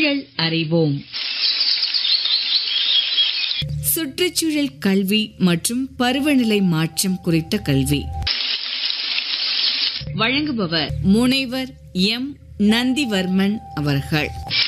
சூழல் அறிவோம் சுற்றுச்சூழல் கல்வி மற்றும் பருவநிலை மாற்றம் குறித்த கல்வி வழங்குபவர் முனைவர் எம் நந்திவர்மன் அவர்கள்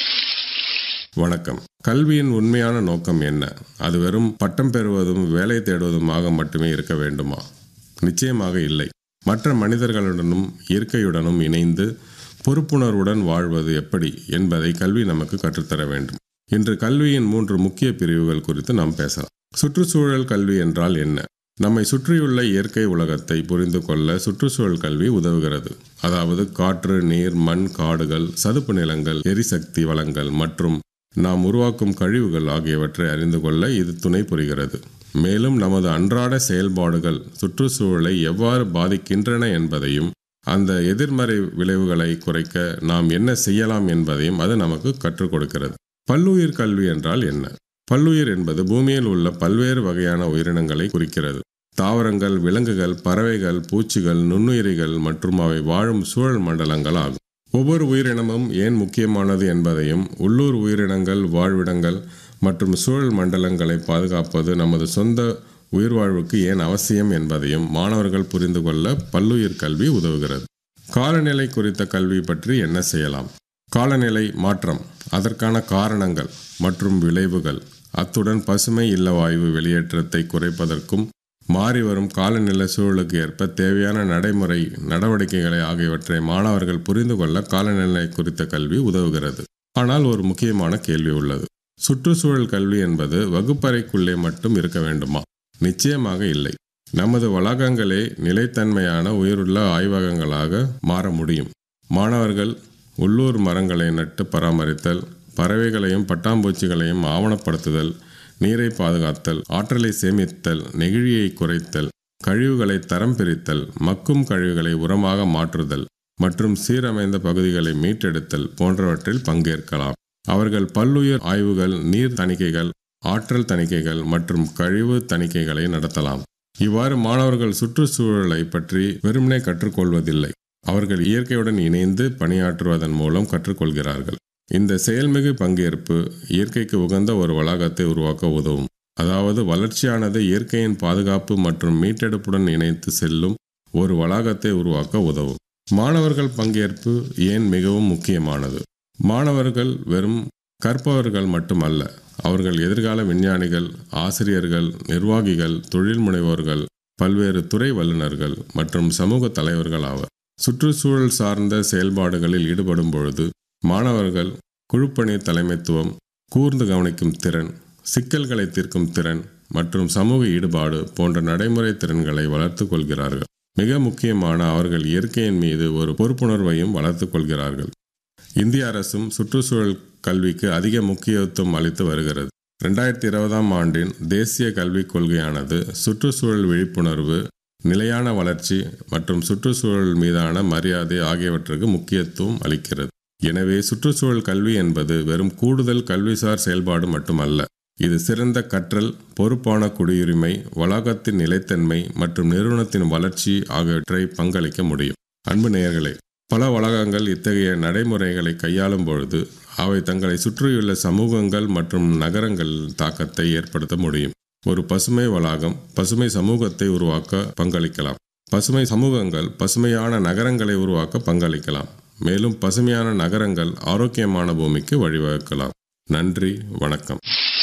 வணக்கம் கல்வியின் உண்மையான நோக்கம் என்ன அது வெறும் பட்டம் பெறுவதும் வேலை தேடுவதுமாக மட்டுமே இருக்க வேண்டுமா நிச்சயமாக இல்லை மற்ற மனிதர்களுடனும் இயற்கையுடனும் இணைந்து பொறுப்புணர்வுடன் வாழ்வது எப்படி என்பதை கல்வி நமக்கு கற்றுத்தர வேண்டும் இன்று கல்வியின் மூன்று முக்கிய பிரிவுகள் குறித்து நாம் பேசலாம் சுற்றுச்சூழல் கல்வி என்றால் என்ன நம்மை சுற்றியுள்ள இயற்கை உலகத்தை புரிந்து கொள்ள சுற்றுச்சூழல் கல்வி உதவுகிறது அதாவது காற்று நீர் மண் காடுகள் சதுப்பு நிலங்கள் எரிசக்தி வளங்கள் மற்றும் நாம் உருவாக்கும் கழிவுகள் ஆகியவற்றை அறிந்து கொள்ள இது துணை புரிகிறது மேலும் நமது அன்றாட செயல்பாடுகள் சுற்றுச்சூழலை எவ்வாறு பாதிக்கின்றன என்பதையும் அந்த எதிர்மறை விளைவுகளை குறைக்க நாம் என்ன செய்யலாம் என்பதையும் அது நமக்கு கற்றுக் கொடுக்கிறது பல்லுயிர் கல்வி என்றால் என்ன பல்லுயிர் என்பது பூமியில் உள்ள பல்வேறு வகையான உயிரினங்களை குறிக்கிறது தாவரங்கள் விலங்குகள் பறவைகள் பூச்சிகள் நுண்ணுயிரிகள் மற்றும் அவை வாழும் சூழல் மண்டலங்கள் ஆகும் ஒவ்வொரு உயிரினமும் ஏன் முக்கியமானது என்பதையும் உள்ளூர் உயிரினங்கள் வாழ்விடங்கள் மற்றும் சூழல் மண்டலங்களை பாதுகாப்பது நமது சொந்த உயிர்வாழ்வுக்கு ஏன் அவசியம் என்பதையும் மாணவர்கள் புரிந்து கொள்ள பல்லுயிர் கல்வி உதவுகிறது காலநிலை குறித்த கல்வி பற்றி என்ன செய்யலாம் காலநிலை மாற்றம் அதற்கான காரணங்கள் மற்றும் விளைவுகள் அத்துடன் பசுமை இல்ல வாயு வெளியேற்றத்தை குறைப்பதற்கும் மாறி வரும் காலநிலை சூழலுக்கு ஏற்ப தேவையான நடைமுறை நடவடிக்கைகளை ஆகியவற்றை மாணவர்கள் புரிந்து கொள்ள காலநிலை குறித்த கல்வி உதவுகிறது ஆனால் ஒரு முக்கியமான கேள்வி உள்ளது சுற்றுச்சூழல் கல்வி என்பது வகுப்பறைக்குள்ளே மட்டும் இருக்க வேண்டுமா நிச்சயமாக இல்லை நமது வளாகங்களே நிலைத்தன்மையான உயிருள்ள ஆய்வகங்களாக மாற முடியும் மாணவர்கள் உள்ளூர் மரங்களை நட்டு பராமரித்தல் பறவைகளையும் பட்டாம்பூச்சிகளையும் ஆவணப்படுத்துதல் நீரை பாதுகாத்தல் ஆற்றலை சேமித்தல் நெகிழியை குறைத்தல் கழிவுகளை தரம் பிரித்தல் மக்கும் கழிவுகளை உரமாக மாற்றுதல் மற்றும் சீரமைந்த பகுதிகளை மீட்டெடுத்தல் போன்றவற்றில் பங்கேற்கலாம் அவர்கள் பல்லுயிர் ஆய்வுகள் நீர் தணிக்கைகள் ஆற்றல் தணிக்கைகள் மற்றும் கழிவு தணிக்கைகளை நடத்தலாம் இவ்வாறு மாணவர்கள் சுற்றுச்சூழலை பற்றி வெறுமனே கற்றுக்கொள்வதில்லை அவர்கள் இயற்கையுடன் இணைந்து பணியாற்றுவதன் மூலம் கற்றுக்கொள்கிறார்கள் இந்த செயல்மிகு பங்கேற்பு இயற்கைக்கு உகந்த ஒரு வளாகத்தை உருவாக்க உதவும் அதாவது வளர்ச்சியானது இயற்கையின் பாதுகாப்பு மற்றும் மீட்டெடுப்புடன் இணைத்து செல்லும் ஒரு வளாகத்தை உருவாக்க உதவும் மாணவர்கள் பங்கேற்பு ஏன் மிகவும் முக்கியமானது மாணவர்கள் வெறும் கற்பவர்கள் மட்டுமல்ல அவர்கள் எதிர்கால விஞ்ஞானிகள் ஆசிரியர்கள் நிர்வாகிகள் தொழில் முனைவோர்கள் பல்வேறு துறை வல்லுநர்கள் மற்றும் சமூக தலைவர்கள் ஆவர் சுற்றுச்சூழல் சார்ந்த செயல்பாடுகளில் ஈடுபடும் பொழுது மாணவர்கள் குழுப்பணி தலைமைத்துவம் கூர்ந்து கவனிக்கும் திறன் சிக்கல்களை தீர்க்கும் திறன் மற்றும் சமூக ஈடுபாடு போன்ற நடைமுறை திறன்களை வளர்த்து கொள்கிறார்கள் மிக முக்கியமான அவர்கள் இயற்கையின் மீது ஒரு பொறுப்புணர்வையும் வளர்த்து கொள்கிறார்கள் இந்திய அரசும் சுற்றுச்சூழல் கல்விக்கு அதிக முக்கியத்துவம் அளித்து வருகிறது ரெண்டாயிரத்தி இருபதாம் ஆண்டின் தேசிய கல்விக் கொள்கையானது சுற்றுச்சூழல் விழிப்புணர்வு நிலையான வளர்ச்சி மற்றும் சுற்றுச்சூழல் மீதான மரியாதை ஆகியவற்றுக்கு முக்கியத்துவம் அளிக்கிறது எனவே சுற்றுச்சூழல் கல்வி என்பது வெறும் கூடுதல் கல்விசார் செயல்பாடு மட்டுமல்ல இது சிறந்த கற்றல் பொறுப்பான குடியுரிமை வளாகத்தின் நிலைத்தன்மை மற்றும் நிறுவனத்தின் வளர்ச்சி ஆகியவற்றை பங்களிக்க முடியும் அன்பு நேயர்களே பல வளாகங்கள் இத்தகைய நடைமுறைகளை கையாளும் பொழுது அவை தங்களை சுற்றியுள்ள சமூகங்கள் மற்றும் நகரங்கள் தாக்கத்தை ஏற்படுத்த முடியும் ஒரு பசுமை வளாகம் பசுமை சமூகத்தை உருவாக்க பங்களிக்கலாம் பசுமை சமூகங்கள் பசுமையான நகரங்களை உருவாக்க பங்களிக்கலாம் மேலும் பசுமையான நகரங்கள் ஆரோக்கியமான பூமிக்கு வழிவகுக்கலாம் நன்றி வணக்கம்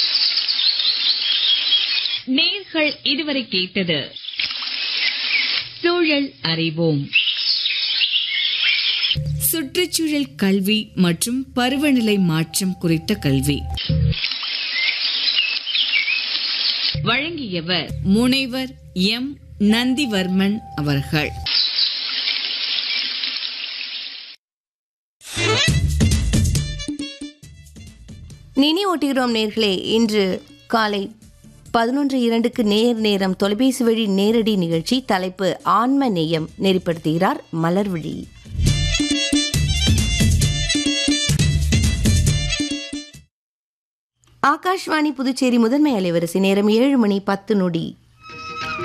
நேர்கள் இதுவரை கேட்டது சூழல் அறிவோம் சுற்றுச்சூழல் கல்வி மற்றும் பருவநிலை மாற்றம் குறித்த கல்வி வழங்கியவர் முனைவர் எம் நந்திவர்மன் அவர்கள் நினை ஓட்டுகிறோம் நேர்களே இன்று காலை பதினொன்று இரண்டுக்கு நேர் நேரம் தொலைபேசி வழி நேரடி நிகழ்ச்சி தலைப்பு ஆன்ம நேயம் நெறிப்படுத்துகிறார் மலர்விழி ஆகாஷ்வாணி புதுச்சேரி முதன்மை அலைவரிசை நேரம் ஏழு மணி பத்து நொடி